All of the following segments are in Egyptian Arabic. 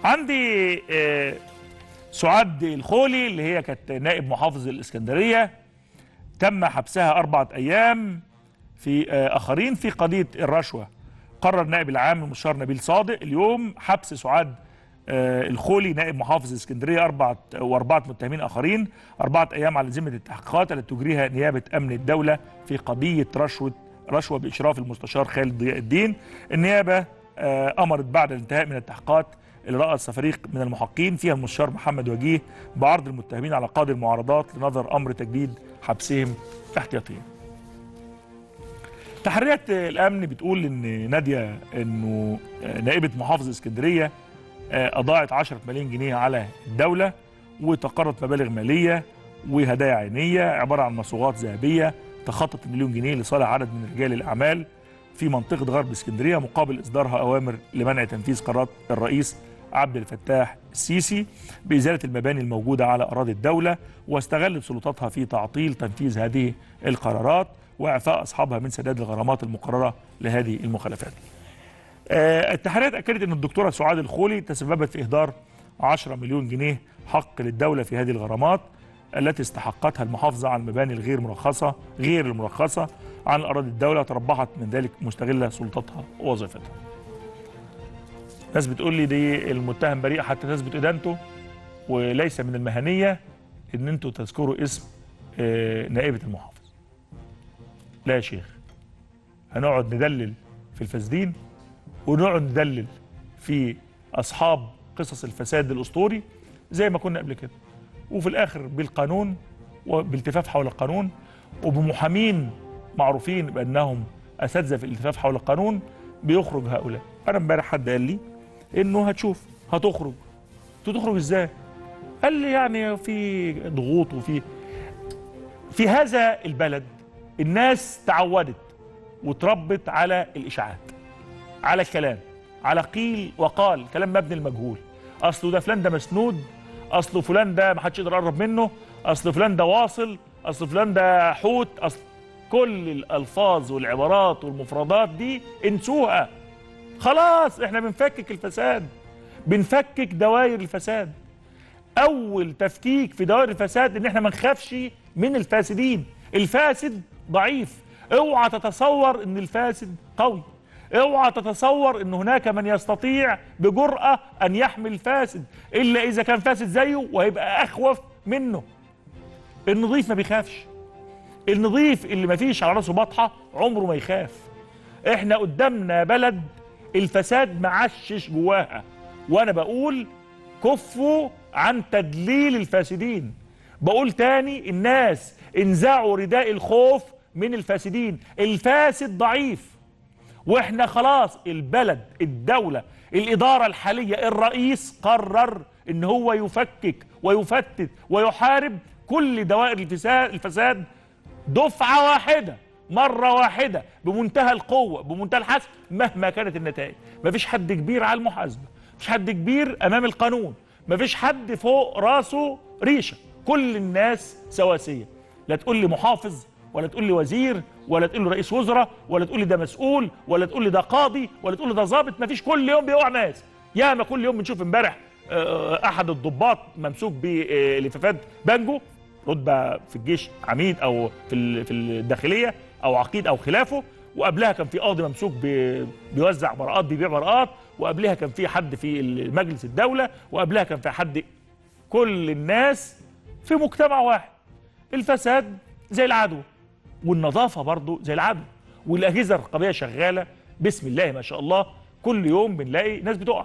عندي آه، سعاد الخولي اللي هي كانت نائب محافظ الاسكندريه تم حبسها اربعه ايام في آه، اخرين في قضيه الرشوه قرر نائب العام المستشار نبيل صادق اليوم حبس سعاد آه، الخولي نائب محافظ اسكندريه اربعه واربعه متهمين اخرين اربعه ايام على ذمه التحقيقات التي تجريها نيابه امن الدوله في قضيه رشوه رشوه باشراف المستشار خالد ضياء الدين النيابه آه، امرت بعد الانتهاء من التحقيقات اللي رأس فريق من المحققين فيها المستشار محمد وجيه بعرض المتهمين على قاضي المعارضات لنظر امر تجديد حبسهم احتياطيا. تحريات الامن بتقول ان ناديه انه نائبه محافظ اسكندريه آه، اضاعت 10 ملايين جنيه على الدوله وتقرضت مبالغ ماليه وهدايا عينيه عباره عن مصوغات ذهبيه تخطط المليون جنيه لصالح عدد من رجال الاعمال في منطقه غرب اسكندريه مقابل اصدارها اوامر لمنع تنفيذ قرارات الرئيس عبد الفتاح السيسي بازاله المباني الموجوده على اراضي الدوله واستغلت سلطاتها في تعطيل تنفيذ هذه القرارات واعفاء اصحابها من سداد الغرامات المقرره لهذه المخالفات. آه، التحريات اكدت ان الدكتوره سعاد الخولي تسببت في اهدار 10 مليون جنيه حق للدوله في هذه الغرامات التي استحقتها المحافظه على المباني الغير مرخصه غير المرخصه عن اراضي الدوله تربحت من ذلك مستغله سلطتها ووظيفتها. ناس بتقول لي دي المتهم بريء حتى تثبت ادانته وليس من المهنيه ان انتوا تذكروا اسم آه، نائبه المحافظ. لا يا شيخ هنقعد ندلل في الفاسدين ونقعد ندلل في اصحاب قصص الفساد الاسطوري زي ما كنا قبل كده وفي الاخر بالقانون وبالتفاف حول القانون وبمحامين معروفين بانهم اساتذه في الالتفاف حول القانون بيخرج هؤلاء انا امبارح حد قال لي انه هتشوف هتخرج انتوا تخرج ازاي قال لي يعني في ضغوط وفي في هذا البلد الناس تعودت وتربت على الاشاعات على الكلام على قيل وقال كلام مبني المجهول اصله ده فلان ده مسنود اصله فلان ده ما حدش يقدر يقرب منه اصل فلان ده واصل اصل فلان ده حوت اصل كل الالفاظ والعبارات والمفردات دي انسوها خلاص احنا بنفكك الفساد بنفكك دوائر الفساد اول تفكيك في دوائر الفساد ان احنا ما نخافش من الفاسدين الفاسد ضعيف اوعى تتصور ان الفاسد قوي اوعى تتصور ان هناك من يستطيع بجرأة ان يحمي الفاسد الا اذا كان فاسد زيه وهيبقى اخوف منه النظيف ما بيخافش النظيف اللي ما فيش على راسه بطحة عمره ما يخاف احنا قدامنا بلد الفساد معشش جواها وانا بقول كفوا عن تدليل الفاسدين بقول تاني الناس انزعوا رداء الخوف من الفاسدين الفاسد ضعيف واحنا خلاص البلد الدولة الإدارة الحالية الرئيس قرر ان هو يفكك ويفتت ويحارب كل دوائر الفساد, الفساد دفعة واحدة مرة واحدة بمنتهى القوة بمنتهى الحسم مهما كانت النتائج مفيش حد كبير على المحاسبة مفيش حد كبير أمام القانون مفيش حد فوق راسه ريشة كل الناس سواسية لا تقول لي محافظ ولا تقول لي وزير ولا تقول لي رئيس وزراء ولا تقول لي ده مسؤول ولا تقول لي ده قاضي ولا تقول لي ده ضابط مفيش كل يوم بيقع ناس ياما كل يوم بنشوف امبارح آه، احد الضباط ممسوك بلفافات بانجو رتبه في الجيش عميد او في ال- في الداخليه او عقيد او خلافه وقبلها كان في قاضي ممسوك بي- بيوزع براءات بيبيع براءات وقبلها كان في حد في مجلس الدوله وقبلها كان في حد كل الناس في مجتمع واحد الفساد زي العدو والنظافه برضو زي العدو والاجهزه الرقابيه شغاله بسم الله ما شاء الله كل يوم بنلاقي ناس بتقع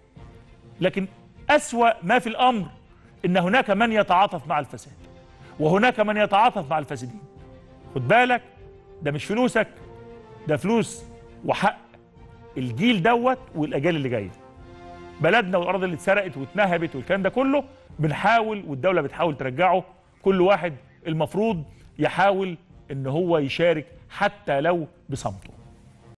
لكن اسوا ما في الامر ان هناك من يتعاطف مع الفساد وهناك من يتعاطف مع الفاسدين خد بالك ده مش فلوسك ده فلوس وحق الجيل دوت والاجيال اللي جايه بلدنا والارض اللي اتسرقت واتنهبت والكلام ده كله بنحاول والدوله بتحاول ترجعه كل واحد المفروض يحاول ان هو يشارك حتى لو بصمته